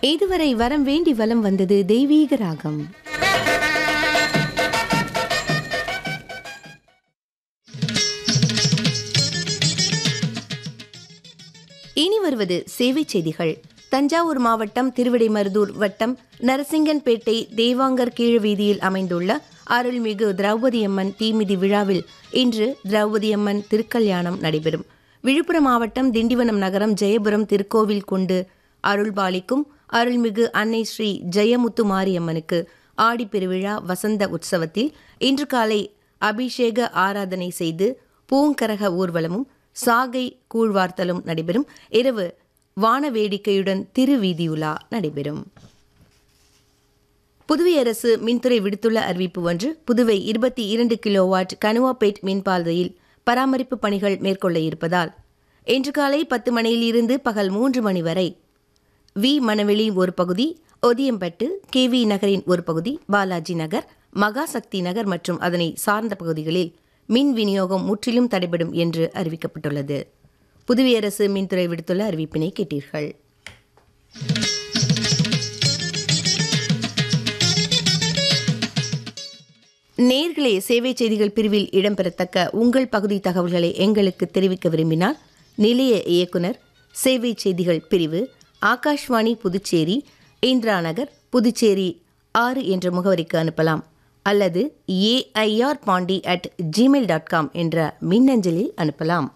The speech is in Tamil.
இதுவரை வரம் வேண்டி வலம் வந்தது தெய்வீக ராகம் இனி வருவது சேவை செய்திகள் தஞ்சாவூர் மாவட்டம் திருவிடைமருதூர் வட்டம் நரசிங்கன்பேட்டை தேவாங்கர் கீழ் வீதியில் அமைந்துள்ள அருள்மிகு திரௌபதியம்மன் தீமிதி விழாவில் இன்று திரௌபதியம்மன் திருக்கல்யாணம் நடைபெறும் விழுப்புரம் மாவட்டம் திண்டிவனம் நகரம் ஜெயபுரம் திருக்கோவில் கொண்டு அருள்பாலிக்கும் அருள்மிகு அன்னை ஸ்ரீ ஜெயமுத்து மாரியம்மனுக்கு ஆடிப்பெருவிழா வசந்த உற்சவத்தில் இன்று காலை அபிஷேக ஆராதனை செய்து பூங்கரக ஊர்வலமும் சாகை கூழ்வார்த்தலும் நடைபெறும் இரவு வான வேடிக்கையுடன் திருவீதியுலா நடைபெறும் புதுவை அரசு மின்துறை விடுத்துள்ள அறிவிப்பு ஒன்று புதுவை இருபத்தி இரண்டு கிலோவாட் கனுவாபேட் மின்பாதையில் பராமரிப்பு பணிகள் மேற்கொள்ள இருப்பதால் இன்று காலை பத்து மணியிலிருந்து பகல் மூன்று மணி வரை வி மணவெளி ஒரு பகுதி ஒதியம்பட்டு கே வி நகரின் ஒரு பகுதி பாலாஜி நகர் மகாசக்தி நகர் மற்றும் அதனை சார்ந்த பகுதிகளில் மின் விநியோகம் முற்றிலும் தடைபடும் என்று அறிவிக்கப்பட்டுள்ளது புதுவை அரசு மின்துறை விடுத்துள்ள அறிவிப்பினை கேட்டீர்கள் நேர்களே சேவை செய்திகள் பிரிவில் இடம்பெறத்தக்க உங்கள் பகுதி தகவல்களை எங்களுக்கு தெரிவிக்க விரும்பினால் நிலைய இயக்குனர் சேவை செய்திகள் பிரிவு ஆகாஷ்வாணி புதுச்சேரி இந்திரா நகர் புதுச்சேரி ஆறு என்ற முகவரிக்கு அனுப்பலாம் அல்லது AIR Pandi at Gmail dot com என்ற மின்னஞ்சலில் அனுப்பலாம்